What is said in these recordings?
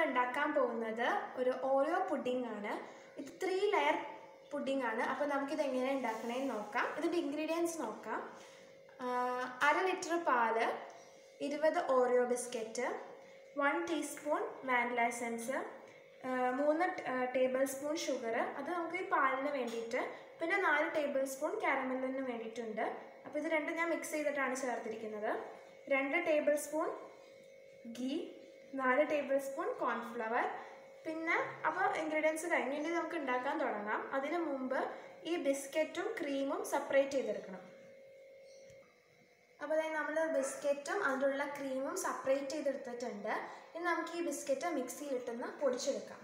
ഉണ്ടാക്കാൻ പോകുന്നത് ഒരു ഓരോ പുഡിംഗ് ആണ് ഇത് ത്രീ ലെയർ പുഡിംഗ് ആണ് അപ്പോൾ നമുക്കിത് എങ്ങനെ ഉണ്ടാക്കണേന്ന് നോക്കാം ഇതിൻ്റെ ഇൻഗ്രീഡിയൻസ് നോക്കാം ആഹ് അര ലിറ്റർ പാല് ഇരുപത് Oreo biscuit one teaspoon vanilla essence മൂന്ന് ടേബിൾ സ്പൂൺ ഷുഗർ അത് നമുക്ക് ഈ പാലിന് വേണ്ടിയിട്ട് പിന്നെ നാല് ടേബിൾ സ്പൂൺ കാരമലിന് വേണ്ടിയിട്ടുണ്ട് അപ്പോൾ ഇത് രണ്ടും ഞാൻ മിക്സ് ചെയ്തിട്ടാണ് ചേർത്തിരിക്കുന്നത് രണ്ട് ടേബിൾ സ്പൂൺ ഗീ നാല് ടേബിൾ സ്പൂൺ കോൺഫ്ലവർ പിന്നെ അപ്പോൾ ഇൻഗ്രീഡിയൻസ് കഴിഞ്ഞ് ഇനി നമുക്ക് ഉണ്ടാക്കാൻ തുടങ്ങാം അതിന് മുമ്പ് ഈ ബിസ്ക്കറ്റും ക്രീമും സെപ്പറേറ്റ് ചെയ്തെടുക്കണം അപ്പോൾ അതായത് നമ്മൾ ബിസ്ക്കറ്റും അതിലുള്ള ക്രീമും സെപ്പറേറ്റ് ചെയ്തെടുത്തിട്ടുണ്ട് ഇനി നമുക്ക് ഈ ബിസ്ക്കറ്റ് മിക്സിയിലിട്ടൊന്ന് പൊടിച്ചെടുക്കാം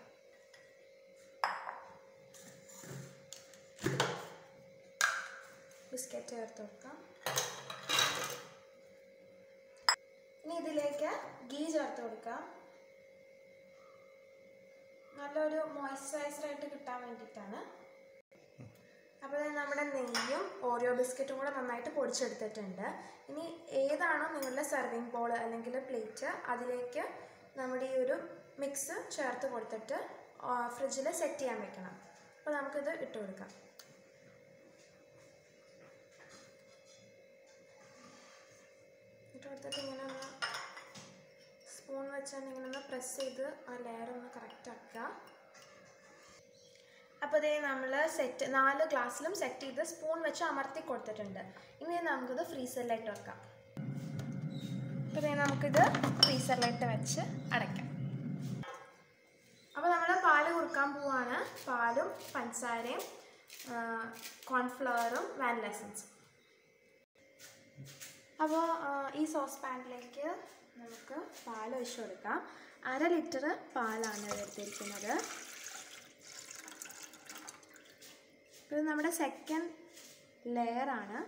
ബിസ്ക്കറ്റ് ചേർത്ത് കൊടുക്കാം ഇനി ഇതിലേക്ക് ഗീ ചേർത്ത് കൊടുക്കാം നല്ലൊരു മോയ്സ്ചറൈസർ ആയിട്ട് കിട്ടാൻ വേണ്ടിയിട്ടാണ് അപ്പോൾ ദേ നമ്മുടെ നെയ്യും ഓരോ ബിസ്ക്കറ്റും കൂടെ നന്നായിട്ട് പൊടിച്ചെടുത്തിട്ടുണ്ട് ഇനി ഏതാണോ നിങ്ങളുടെ സെർവിങ് ബോൾ അല്ലെങ്കിൽ പ്ലേറ്റ് അതിലേക്ക് നമ്മുടെ ഈ ഒരു മിക്സ് ചേർത്ത് കൊടുത്തിട്ട് ഫ്രിഡ്ജിൽ സെറ്റ് ചെയ്യാൻ വെക്കണം അപ്പോൾ നമുക്കിത് ഇട്ട് കൊടുക്കാം ഇട്ട് കൊടുത്തിട്ട് ഇങ്ങനെ ഒന്ന് സ്പൂൺ വെച്ചാൽ ഇങ്ങനെ ഒന്ന് പ്രസ് ചെയ്ത് ആ ലെയർ ഒന്ന് കറക്റ്റ് ആക്കുക അപ്പോൾ ഇതേ നമ്മൾ സെറ്റ് നാല് ഗ്ലാസ്സിലും സെറ്റ് ചെയ്ത് സ്പൂൺ വെച്ച് അമർത്തി കൊടുത്തിട്ടുണ്ട് ഇനി നമുക്കിത് ഫ്രീസറിലായിട്ട് വെക്കാം അപ്പോൾ ഇതേ നമുക്കിത് ഫ്രീസറിലായിട്ട് വെച്ച് അടയ്ക്കാം അപ്പോൾ നമ്മൾ പാല് കുറുക്കാൻ പോവാണ് പാലും പഞ്ചസാരയും കോൺഫ്ലവറും വാനില എസൻസും അപ്പോൾ ഈ സോസ് പാനിലേക്ക് നമുക്ക് പാൽ ഒഴിച്ചു കൊടുക്കാം അര ലിറ്റർ പാലാണ് എടുത്തിരിക്കുന്നത് ഇത് നമ്മുടെ സെക്കൻഡ് ലെയറാണ്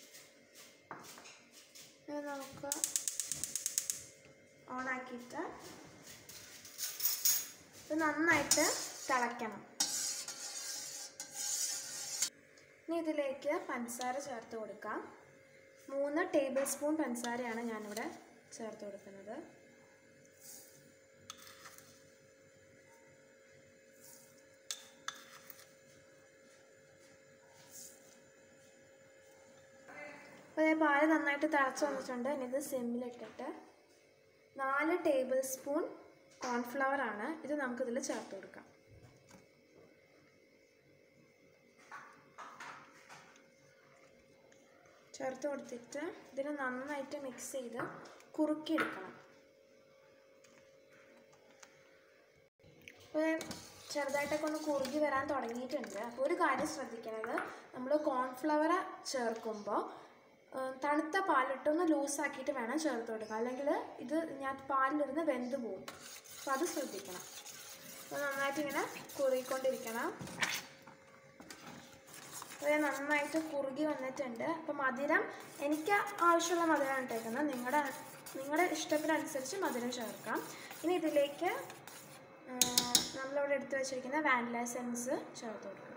ഇത് നമുക്ക് ഓണാക്കിയിട്ട് ഇത് നന്നായിട്ട് തിളയ്ക്കണം ഇനി ഇതിലേക്ക് പഞ്ചസാര ചേർത്ത് കൊടുക്കാം മൂന്ന് ടേബിൾ സ്പൂൺ പഞ്ചസാരയാണ് ഞാനിവിടെ ചേർത്ത് കൊടുക്കുന്നത് അപ്പോൾ ഞാൻ പാല് നന്നായിട്ട് തിളച്ച് വന്നിട്ടുണ്ട് ഇനി ഇത് സിമ്മിലിട്ടിട്ട് നാല് ടേബിൾ സ്പൂൺ കോൺഫ്ലവർ ആണ് ഇത് നമുക്കിതിൽ ചേർത്ത് കൊടുക്കാം ചേർത്ത് കൊടുത്തിട്ട് ഇതിന് നന്നായിട്ട് മിക്സ് ചെയ്ത് കുറുക്കിയെടുക്കണം അപ്പോൾ ചെറുതായിട്ടൊക്കെ ഒന്ന് കുറുകി വരാൻ തുടങ്ങിയിട്ടുണ്ട് അപ്പോൾ ഒരു കാര്യം ശ്രദ്ധിക്കുന്നത് നമ്മൾ കോൺഫ്ലവർ ചേർക്കുമ്പോൾ തണുത്ത പാലിട്ടൊന്ന് ലൂസാക്കിയിട്ട് വേണം ചേർത്ത് കൊടുക്കുക അല്ലെങ്കിൽ ഇത് ഞാൻ പാലിലിരുന്ന് വെന്ത് പോകും അപ്പോൾ അത് ശ്രദ്ധിക്കണം അപ്പോൾ നന്നായിട്ട് ഇങ്ങനെ കുറുകിക്കൊണ്ടിരിക്കണം അത് നന്നായിട്ട് കുറുകി വന്നിട്ടുണ്ട് അപ്പോൾ മധുരം എനിക്ക് ആവശ്യമുള്ള മധുരമാണ് ഇട്ടേക്കുന്നത് നിങ്ങളുടെ നിങ്ങളുടെ ഇഷ്ടത്തിനനുസരിച്ച് മധുരം ചേർക്കാം ഇനി ഇതിലേക്ക് നമ്മളിവിടെ എടുത്ത് വെച്ചിരിക്കുന്ന വാനില എസൻസ് ചേർത്ത് കൊടുക്കാം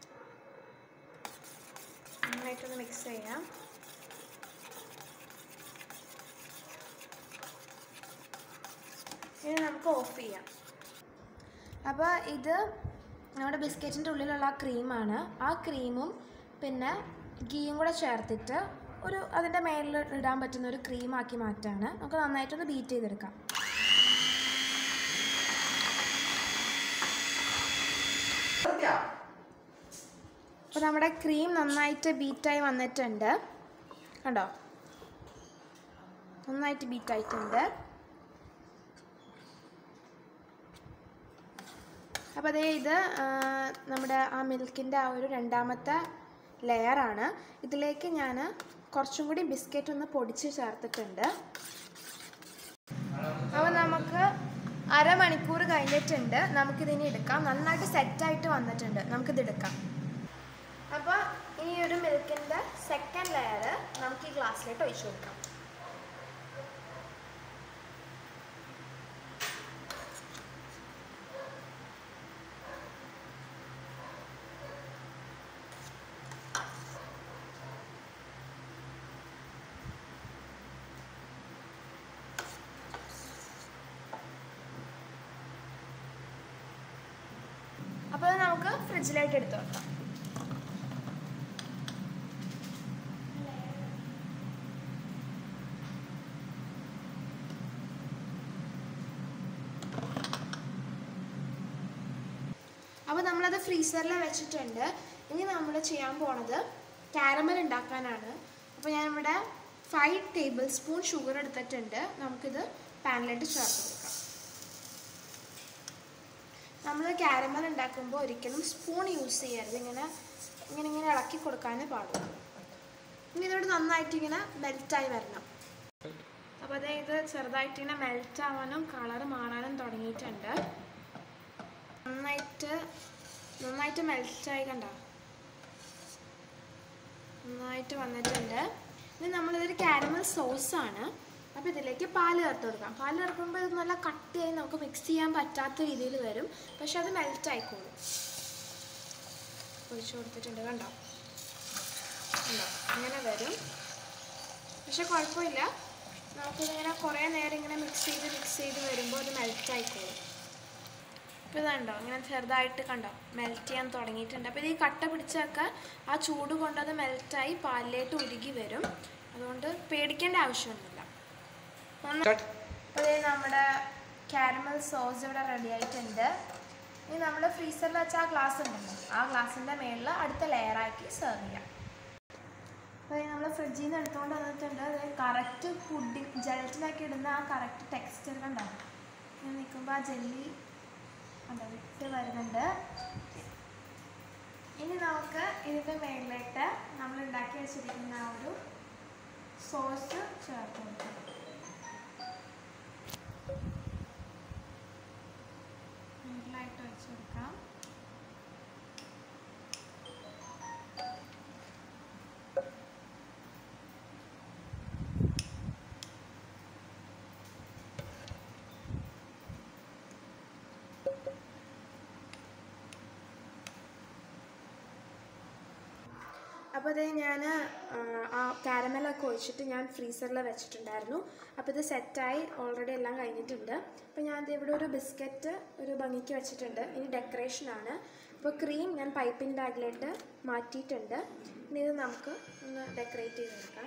നന്നായിട്ടൊന്ന് മിക്സ് ചെയ്യാം ഇനി നമുക്ക് ഓഫ് ചെയ്യാം അപ്പോൾ ഇത് നമ്മുടെ ബിസ്ക്കറ്റിൻ്റെ ഉള്ളിലുള്ള ആ ക്രീമാണ് ആ ക്രീമും പിന്നെ ഗീയും കൂടെ ചേർത്തിട്ട് ഒരു അതിൻ്റെ മേലിൽ ഇടാൻ പറ്റുന്ന ഒരു ക്രീമാക്കി മാറ്റാണ് നമുക്ക് നന്നായിട്ടൊന്ന് ബീറ്റ് ചെയ്തെടുക്കാം അപ്പോൾ നമ്മുടെ ക്രീം നന്നായിട്ട് ബീറ്റായി വന്നിട്ടുണ്ട് കണ്ടോ നന്നായിട്ട് ബീറ്റായിട്ടുണ്ട് അപ്പോൾ അതേ ഇത് നമ്മുടെ ആ മിൽക്കിൻ്റെ ആ ഒരു രണ്ടാമത്തെ ലെയറാണ് ഇതിലേക്ക് ഞാൻ കുറച്ചും കൂടി ബിസ്ക്കറ്റ് ഒന്ന് പൊടിച്ച് ചേർത്തിട്ടുണ്ട് അപ്പോൾ നമുക്ക് അരമണിക്കൂർ കഴിഞ്ഞിട്ടുണ്ട് നമുക്കിതിനി എടുക്കാം നന്നായിട്ട് സെറ്റായിട്ട് വന്നിട്ടുണ്ട് നമുക്കിത് എടുക്കാം അപ്പോൾ ഈ ഒരു മിൽക്കിൻ്റെ സെക്കൻഡ് ലെയർ നമുക്ക് ഈ ഗ്ലാസ്സിലേക്ക് ഒഴിച്ചു കൊടുക്കാം ഫ്രിഡ്ജിലായിട്ട് എടുത്ത് വെക്കാം അപ്പോൾ നമ്മളത് ഫ്രീസറിൽ വെച്ചിട്ടുണ്ട് ഇനി നമ്മൾ ചെയ്യാൻ പോണത് കാരമൽ ഉണ്ടാക്കാനാണ് അപ്പോൾ ഞാൻ ഇവിടെ ഫൈവ് ടേബിൾ സ്പൂൺ ഷുഗർ എടുത്തിട്ടുണ്ട് നമുക്കിത് പാനിലിട്ട് ചേർത്ത് കൊടുക്കാം നമ്മൾ കാരമൽ ഉണ്ടാക്കുമ്പോൾ ഒരിക്കലും സ്പൂൺ യൂസ് ചെയ്യരുത് ഇങ്ങനെ ഇങ്ങനെ ഇങ്ങനെ ഇളക്കി കൊടുക്കാനേ പാടുള്ളൂ ഇനി ഇതോട് നന്നായിട്ട് ഇങ്ങനെ മെൽറ്റായി വരണം അപ്പോൾ അതായത് ചെറുതായിട്ട് ഇങ്ങനെ മെൽറ്റ് ആവാനും കളർ മാറാനും തുടങ്ങിയിട്ടുണ്ട് നന്നായിട്ട് നന്നായിട്ട് മെൽറ്റായി കണ്ട നന്നായിട്ട് വന്നിട്ടുണ്ട് ഇനി നമ്മളിതൊരു കാരമൽ സോസാണ് അപ്പോൾ ഇതിലേക്ക് പാല് ചേർത്ത് കൊടുക്കാം പാല് ചേർക്കുമ്പോൾ ഇത് നല്ല കട്ടിയായി നമുക്ക് മിക്സ് ചെയ്യാൻ പറ്റാത്ത രീതിയിൽ വരും പക്ഷെ അത് മെൽറ്റ് ആയിക്കോളും ഒഴിച്ചു കൊടുത്തിട്ടുണ്ട് കണ്ടോ കണ്ടോ അങ്ങനെ വരും പക്ഷെ കുഴപ്പമില്ല നമുക്കിതിങ്ങനെ കുറേ നേരം ഇങ്ങനെ മിക്സ് ചെയ്ത് മിക്സ് ചെയ്ത് വരുമ്പോൾ അത് മെൽറ്റ് ആയിക്കോളും ഇപ്പോൾ ഇതുണ്ടോ ഇങ്ങനെ ചെറുതായിട്ട് കണ്ടോ മെൽറ്റ് ചെയ്യാൻ തുടങ്ങിയിട്ടുണ്ട് അപ്പോൾ ഇത് ഈ കട്ട പിടിച്ചൊക്കെ ആ ചൂട് കൊണ്ട് അത് മെൽറ്റായി പാലിലേക്ക് ഉരുകി വരും അതുകൊണ്ട് പേടിക്കേണ്ട ആവശ്യമൊന്നുമില്ല അപ്പോൾ ഇത് നമ്മുടെ കാരമൽ സോസ് ഇവിടെ റെഡി ആയിട്ടുണ്ട് ഇനി നമ്മൾ ഫ്രീസറിൽ വെച്ച ആ ഗ്ലാസ് ഉണ്ടല്ലോ ആ ഗ്ലാസിൻ്റെ മേളിൽ അടുത്ത ലെയറാക്കി സെർവ് ചെയ്യാം അപ്പോൾ നമ്മൾ ഫ്രിഡ്ജിൽ നിന്ന് എടുത്തുകൊണ്ട് വന്നിട്ടുണ്ട് അത് കറക്റ്റ് പുഡിങ് ജലറ്റിലാക്കി ഇടുന്ന ആ കറക്റ്റ് ടെക്സ്ചർ കണ്ടോ ഇങ്ങനെ നിൽക്കുമ്പോൾ ആ ജെല്ലി കണ്ടോ വിട്ട് വരുന്നുണ്ട് ഇനി നമുക്ക് ഇതിൻ്റെ മേളിലേക്ക് നമ്മൾ ഉണ്ടാക്കി വെച്ചിരിക്കുന്ന ആ ഒരു സോസ് ചേർത്ത് കൊടുക്കാം മേളിലായിട്ട് വെച്ച് കൊടുക്കാം അപ്പോൾ ഇത് ഞാൻ ആ കാരമലൊക്കെ ഒഴിച്ചിട്ട് ഞാൻ ഫ്രീസറിൽ വെച്ചിട്ടുണ്ടായിരുന്നു അപ്പോൾ ഇത് സെറ്റായി ഓൾറെഡി എല്ലാം കഴിഞ്ഞിട്ടുണ്ട് അപ്പോൾ ഞാൻ ഇവിടെ ഒരു ബിസ്ക്കറ്റ് ഒരു ഭംഗിക്ക് വെച്ചിട്ടുണ്ട് ഇനി ഡെക്കറേഷനാണ് അപ്പോൾ ക്രീം ഞാൻ പൈപ്പിംഗ് ബാഗിലേക്ക് മാറ്റിയിട്ടുണ്ട് ഇനി ഇത് നമുക്ക് ഒന്ന് ഡെക്കറേറ്റ് ചെയ്ത് കൊടുക്കാം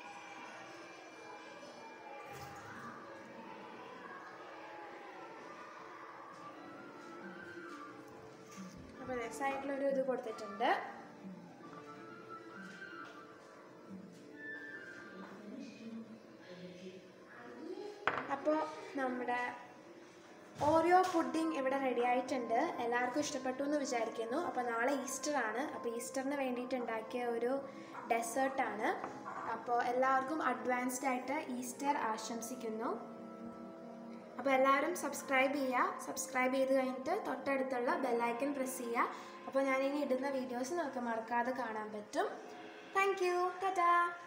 അപ്പോൾ സൈഡിലൊരു ഇത് കൊടുത്തിട്ടുണ്ട് അപ്പോൾ നമ്മുടെ ഓറിയോ പുഡിംഗ് ഇവിടെ റെഡി ആയിട്ടുണ്ട് എല്ലാവർക്കും ഇഷ്ടപ്പെട്ടു എന്ന് വിചാരിക്കുന്നു അപ്പോൾ നാളെ ഈസ്റ്റർ ആണ് അപ്പോൾ ഈസ്റ്ററിന് വേണ്ടിയിട്ട് ഉണ്ടാക്കിയ ഒരു ഡെസേർട്ടാണ് അപ്പോൾ എല്ലാവർക്കും അഡ്വാൻസ്ഡ് ആയിട്ട് ഈസ്റ്റർ ആശംസിക്കുന്നു അപ്പോൾ എല്ലാവരും സബ്സ്ക്രൈബ് ചെയ്യുക സബ്സ്ക്രൈബ് ചെയ്ത് കഴിഞ്ഞിട്ട് തൊട്ടടുത്തുള്ള ബെല്ലൈക്കൺ പ്രസ് ചെയ്യുക അപ്പോൾ ഞാനിനി ഇടുന്ന വീഡിയോസ് നിങ്ങൾക്ക് മറക്കാതെ കാണാൻ പറ്റും താങ്ക് യു ടാറ്റാ